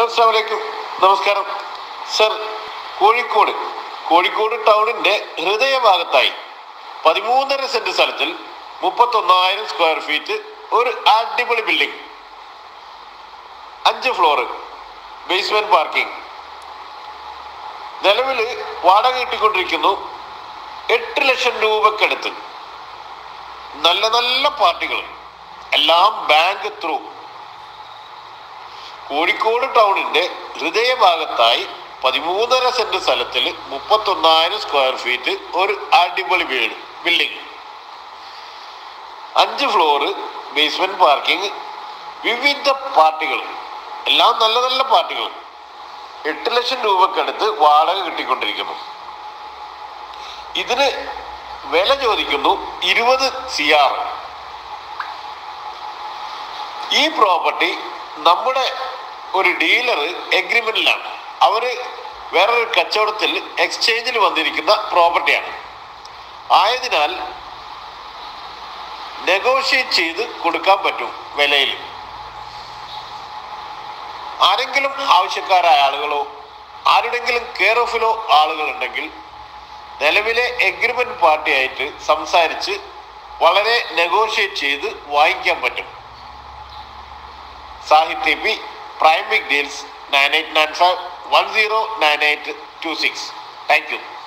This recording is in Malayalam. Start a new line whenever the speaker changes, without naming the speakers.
അസ്സാമലൈക്കും നമസ്കാരം സർ കോഴിക്കോട് കോഴിക്കോട് ടൗണിന്റെ ഹൃദയഭാഗത്തായി പതിമൂന്നര സെന്റ് സ്ഥലത്തിൽ മുപ്പത്തൊന്നായിരം സ്ക്വയർ ഫീറ്റ് ഒരു അടിപൊളി ബിൽഡിംഗ് അഞ്ച് ഫ്ലോറ് ബേസ്മെന്റ് പാർക്കിംഗ് നിലവിൽ വാടക കിട്ടിക്കൊണ്ടിരിക്കുന്നു എട്ട് ലക്ഷം രൂപക്കടുത്ത് നല്ല നല്ല പാർട്ടികൾ എല്ലാം ബാങ്ക് ത്രൂ കോഴിക്കോട് ടൗണിന്റെ ഹൃദയഭാഗത്തായി പതിമൂന്നര സെന്റ് സ്ഥലത്തിൽ മുപ്പത്തൊന്നായിരം സ്ക്വയർ ഫീറ്റ് ഒരു അടിപൊളി വീട് ബിൽഡിംഗ് അഞ്ച് ഫ്ലോറ് ബേസ്മെന്റ് പാർക്കിംഗ് വിവിധ പാർട്ടികൾ എല്ലാം നല്ല നല്ല പാർട്ടികൾ എട്ട് ലക്ഷം രൂപക്കടുത്ത് വാടക കിട്ടിക്കൊണ്ടിരിക്കുന്നു ഇതിന് വില ചോദിക്കുന്നു ഇരുപത് സി ആർ ഈ പ്രോപ്പർട്ടി നമ്മുടെ ഒരു ഡീലർ എഗ്രിമെന്റിലാണ് അവര് വേറൊരു കച്ചവടത്തിൽ എക്സ്ചേഞ്ചിൽ വന്നിരിക്കുന്ന പ്രോപ്പർട്ടിയാണ് ആയതിനാൽ നെഗോഷിയേറ്റ് ചെയ്ത് കൊടുക്കാൻ പറ്റും വിലയിൽ ആരെങ്കിലും ആവശ്യക്കാരായ ആളുകളോ ആരുടെങ്കിലും കെയർ ഓഫിലോ ആളുകൾ ഉണ്ടെങ്കിൽ നിലവിലെ എഗ്രിമെന്റ് പാർട്ടിയായിട്ട് സംസാരിച്ച് വളരെ നെഗോഷിയേറ്റ് ചെയ്ത് വാങ്ങിക്കാൻ പറ്റും Sahithya P Primic deals nine eight nine five one zero nine eight two six thank U